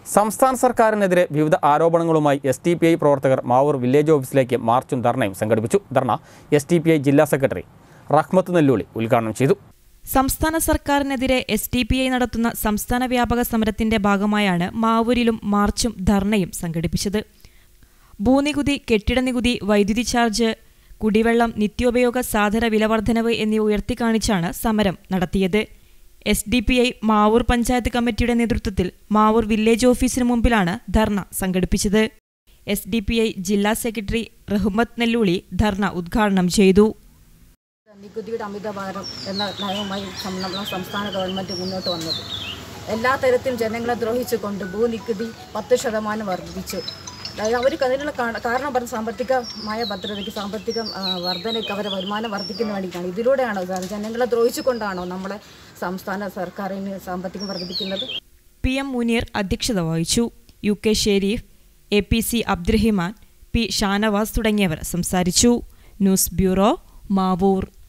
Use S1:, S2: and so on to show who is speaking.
S1: സംസ്ഥാന സർക്കാരിനെതിരെ വിവിധ ആരോപണങ്ങളുമായി എസ് ടി പി ഐ പ്രവർത്തകർ മാവൂർ വില്ലേജ് ഓഫീസിലേക്ക് മാർച്ചും ധർണയും സംഘടിപ്പിച്ചു ധർണ എസ് ടി പി ഐ ജില്ലാ സെക്രട്ടറി റഹ്മത്ത് നെല്ലൂളി ഉദ്ഘാടനം ചെയ്തു
S2: സംസ്ഥാന സർക്കാരിനെതിരെ എസ് ടി പി ഐ നടത്തുന്ന സംസ്ഥാന വ്യാപക സമരത്തിന്റെ ഭാഗമായാണ് മാവൂരിലും മാർച്ചും ധർണയും സംഘടിപ്പിച്ചത് ഭൂനികുതി കെട്ടിട നികുതി വൈദ്യുതി ചാർജ് കുടിവെള്ളം നിത്യോപയോഗ സാധന വിലവർദ്ധനവ് എന്നിവ ഉയർത്തിക്കാണിച്ചാണ് സമരം നടത്തിയത് S D P I Mavoor panchayat കമ്മിറ്റിയുടെ നേതൃത്വത്തിൽ മാവൂർ വില്ലേജ് ഓഫീസിന് മുമ്പിലാണ് ധർണ സംഘടിപ്പിച്ചത് എസ് ഡി പി ഐ ജില്ലാ സെക്രട്ടറി റഹ്മത്ത് നെല്ലൂളി ധർണ ഉദ്ഘാടനം ചെയ്തു
S3: നികുതിയുടെ അമിതഭാരം എന്ന നയവുമായി സം- നമ്മുടെ സംസ്ഥാന ഗവൺമെൻറ് മുന്നോട്ട് വന്നത് എല്ലാ തരത്തിലും ജനങ്ങളെ ദ്രോഹിച്ചുകൊണ്ട് ഭൂനികുതി പത്ത് ശതമാനം വർദ്ധിപ്പിച്ചു അതായത് അവർക്ക് അതിനുള്ള കാ- കാരണം പറഞ്ഞ സാമ്പത്തികമായ ഭദ്രതയ്ക്ക് സാമ്പത്തിക ആ, വർധനയ്ക്ക് അവരുടെ വരുമാനം വർദ്ധിക്കുന്ന വേണ്ടിയിട്ടാണ് ഇതിലൂടെയാണോ സാർ ജനങ്ങളെ ദ്രോഹിച്ചുകൊണ്ടാണോ നമ്മുടെ സംസ്ഥാന സർക്കാരിന് സാമ്പത്തികം വർദ്ധിപ്പിക്കുന്നത്
S2: പി എം മുനീർ അധ്യക്ഷത വഹിച്ചു U K Shareef A P C Abdurahiman P Shanavas തുടങ്ങിയവർ സംസാരിച്ചു ന്യൂസ് ബ്യൂറോ മാവൂർ